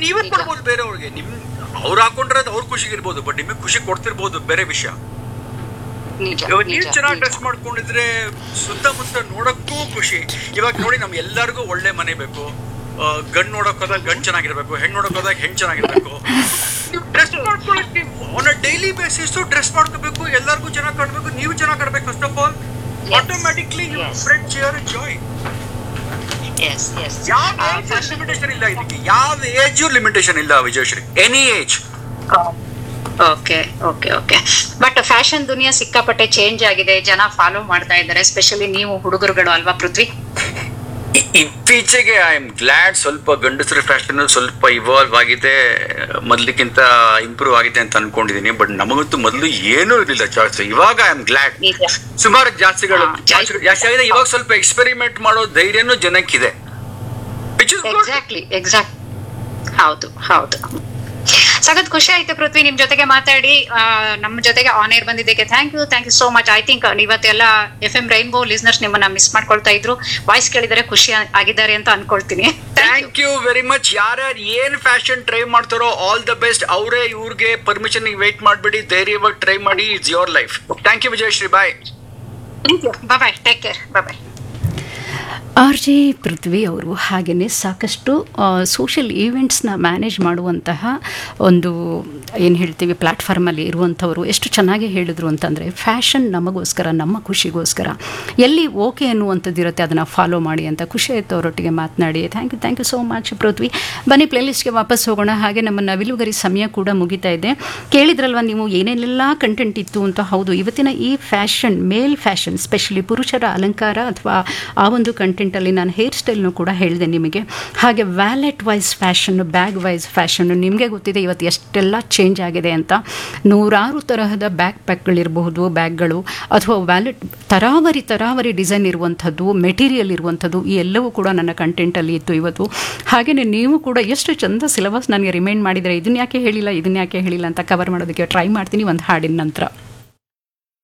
ನೀವೇ ನಿಜ. ಕೊಡ್ಬೋದು ಬೇರೆಯವ್ರಿಗೆ ನಿಮ್ ಅವ್ರು ಹಾಕೊಂಡ್ರೆ ಅದು ಅವ್ರ ಖುಷಿಗಿರ್ಬೋದು ಬಟ್ ನಿಮಗೆ ಖುಷಿ ಕೊಡ್ತಿರ್ಬೋದು ಬೇರೆ ವಿಷಯ ನಿಜ ಇವಾಗ ನೀವು ನಿಜ, ಚೆನ್ನಾಗಿ ನಿಜ. ಡ್ರೆಸ್ ಮಾಡ್ಕೊಂಡಿದ್ರೆ ಸುತ್ತಮುತ್ತ ನೋಡಕ್ಕೂ ಖುಷಿ ಇವಾಗ ನೋಡಿ ನಮ್ ಎಲ್ಲರಿಗೂ ಒಳ್ಳೆ ಮನೆ ಬೇಕು ಆ, ಗಂಡ್ ನೋಡಕ್ ಹೋದಾಗ ಗಂಡ್ ಚೆನ್ನಾಗಿರ್ಬೇಕು ಹೆಣ್ಣು ನೋಡಕ್ ಹೋದಾಗ ಹೆಣ್ ಚೆನ್ನಾಗಿರ್ಬೇಕು ಡ್ರೆಸ್ ಮಾಡ್ಕೊಳಕ್ಕೆ on a daily basis dress ಮಾಡ್ಕೋಬೇಕು ಎಲ್ಲರಿಗೂ ಚೆನ್ನಾಗಿ ಕಾಣ್ಬೇಕು ನೀವು ಚೆನ್ನಾಗಿ ಕಾಣ್ಬೇಕು first of all Yes. Automatically you Yes. Spread your joy Yes, yes. ಯಾವ ಆ, ಏಜ್ fashion- ಲಿಮಿಟೇಷನ್ ಇಲ್ಲ ಇದಕ್ಕೆ ಯಾವ ಏಜ್ ಲಿಮಿಟೇಷನ್ ಇಲ್ಲ Vijayashree any age okay okay okay but fashion ದುನಿಯಾ ಸಿಕ್ಕಾಪಟ್ಟೆ ಚೇಂಜ್ ಆಗಿದೆ ಜನ ಫಾಲೋ ಮಾಡ್ತಾ ಇದ್ದಾರೆ ಸ್ಪೆಷಲಿ ನೀವು ಹುಡುಗರುಗಳು ಅಲ್ವಾ ಪೃಥ್ವಿ ಇತ್ತೀಚೆಗೆ ಐ ಆಮ್ ಗ್ಲಾಡ್ ಸ್ವಲ್ಪ ಗಂಡಸರ ಫ್ಯಾಷನ್ ಸ್ವಲ್ಪ ಇವಾಲ್ವ್ ಆಗಿದೆ ಮೊದ್ಲಿಕ್ಕಿಂತ ಇಂಪ್ರೂವ್ ಆಗಿದೆ ಅಂತ ಅನ್ಕೊಂಡಿದೀನಿ ಬಟ್ ನಮಗಂತೂ ಮೊದಲು ಏನೂ ಇರಲಿಲ್ಲ ಚಾಯ್ಸ್ ಇವಾಗ ಐ ಆಮ್ ಗ್ಲಾಡ್ ನಿಜ ಸುಮಾರು ಜಾಸ್ತಿಗಳು ಹಾ, ಜಾಸ್ತಿ ಜಾಸ್ತಿ ಆಗಿದೆ ಇವಾಗ ಸ್ವಲ್ಪ ಎಕ್ಸ್ಪೆರಿಮೆಂಟ್ ಮಾಡೋ ಧೈರ್ಯನೂ ಜನಕ್ಕಿದೆ which is good exactly exact ಹೌದು ಹೌದು ಸಖತ್ ಖುಷಿ ಆಯ್ತು ಪೃಥ್ವಿ ನಿಮ್ ಜೊತೆಗೆ ಮಾತಾಡಿ ಆ, ನಮ್ಮ ಜೊತೆಗೆ ಆನ್ ಏರ್ ಬಂದಿದ್ದಕ್ಕೆ thank you thank you so much I think ಇವತ್ತೆಲ್ಲ ಎಫ್ ಎಂ ರೈನ್ಬೋ ಲಿಸ್ನರ್ಸ್ ನಿಮ್ಮನ್ನ ಮಿಸ್ ಮಾಡ್ಕೊಳ್ತಾ ಇದ್ರು ವಾಯ್ಸ್ ಕೇಳಿದರೆ ಖುಷಿ ಆ- ಆಗಿದ್ದಾರೆ ಅಂತ ಅನ್ಕೊಳ್ತೀನಿ ಥ್ಯಾಂಕ್ ಯು ವೆರಿ ಮಚ್ ಯಾರ್ಯಾರು ಏನ್ ಫ್ಯಾಷನ್ ಟ್ರೈ ಮಾಡ್ತಾರೋ ಆಲ್ ದ ಬೆಸ್ಟ್ ಅವರೇ ಇವ್ರಿಗೆ ಪರ್ಮಿಷನ್ ವೇಟ್ ಮಾಡ್ಬಿಡಿ ಧೈರ್ಯವಾಗಿ ಟ್ರೈ ಮಾಡಿ it's your life thank you Vijayashree bye thank you bye take care bye R J Prithvi ಅವರು ಹಾಗೆಯೇ ಸಾಕಷ್ಟು ಸೋಷಿಯಲ್ ಈವೆಂಟ್ಸ್ನ ಮ್ಯಾನೇಜ್ ಮಾಡುವಂತಹ ಒಂದು ಏನು ಹೇಳ್ತೀವಿ ಪ್ಲ್ಯಾಟ್ಫಾರ್ಮಲ್ಲಿ ಇರುವಂಥವರು ಎಷ್ಟು ಚೆನ್ನಾಗಿ ಹೇಳಿದ್ರು ಅಂತಂದರೆ ಫ್ಯಾಷನ್ ನಮಗೋಸ್ಕರ ನಮ್ಮ ಖುಷಿಗೋಸ್ಕರ ಎಲ್ಲಿ ಓಕೆ ಅನ್ನುವಂಥದ್ದು ಇರುತ್ತೆ ಅದನ್ನು ಫಾಲೋ ಮಾಡಿ ಅಂತ ಖುಷಿ ಆಯಿತು ಅವರೊಟ್ಟಿಗೆ ಮಾತನಾಡಿ thank you thank you so much Prithvi ಬನ್ನಿ ಪ್ಲೇಲಿಸ್ಟ್ಗೆ ವಾಪಸ್ ಹೋಗೋಣ ಹಾಗೆ ನಮ್ಮ ನವಿಲುಗರಿ ಸಮಯ ಕೂಡ ಮುಗಿತಾ ಇದೆ ಕೇಳಿದ್ರಲ್ವ ನೀವು ಏನೇನೆಲ್ಲ ಕಂಟೆಂಟ್ ಇತ್ತು ಅಂತ ಹೌದು ಇವತ್ತಿನ ಈ ಫ್ಯಾಷನ್ ಮೇಲ್ ಫ್ಯಾಷನ್ ಸ್ಪೆಷಲಿ ಪುರುಷರ ಅಲಂಕಾರ ಅಥವಾ ಆ ಒಂದು ಕಂಟೆಂಟಲ್ಲಿ ನಾನು ಹೇರ್ ಸ್ಟೈಲ್ನು ಕೂಡ ಹೇಳಿದೆ ನಿಮಗೆ ಹಾಗೆ wallet wise fashion bag wise fashion ನಿಮಗೆ ಗೊತ್ತಿದೆ ಇವತ್ತು ಎಷ್ಟೆಲ್ಲ ಚೇಂಜ್ ಆಗಿದೆ ಅಂತ ನೂರಾರು ತರಹದ ಬ್ಯಾಗ್ ಪ್ಯಾಕ್ಗಳಿರಬಹುದು ಬ್ಯಾಗ್ಗಳು ಅಥವಾ ವ್ಯಾಲೆಟ್ ತರಾವರಿ ತರಾವರಿ ಡಿಸೈನ್ ಇರುವಂಥದ್ದು ಮೆಟೀರಿಯಲ್ ಇರುವಂಥದ್ದು ಈ ಎಲ್ಲವೂ ಕೂಡ ನನ್ನ ಕಂಟೆಂಟಲ್ಲಿ ಇತ್ತು ಇವತ್ತು ಹಾಗೆಯೇ ನೀವು ಕೂಡ ಎಷ್ಟು ಚಂದ ಸಿಲೆಬಸ್ ನನಗೆ ರಿಮೈಂಡ್ ಮಾಡಿದರೆ ಇದನ್ನ ಯಾಕೆ ಹೇಳಿಲ್ಲ ಇದನ್ನ ಯಾಕೆ ಹೇಳಿಲ್ಲ ಅಂತ ಕವರ್ ಮಾಡೋದಕ್ಕೆ ಟ್ರೈ ಮಾಡ್ತೀನಿ ಒಂದು ಹಾಡಿನ ನಂತರ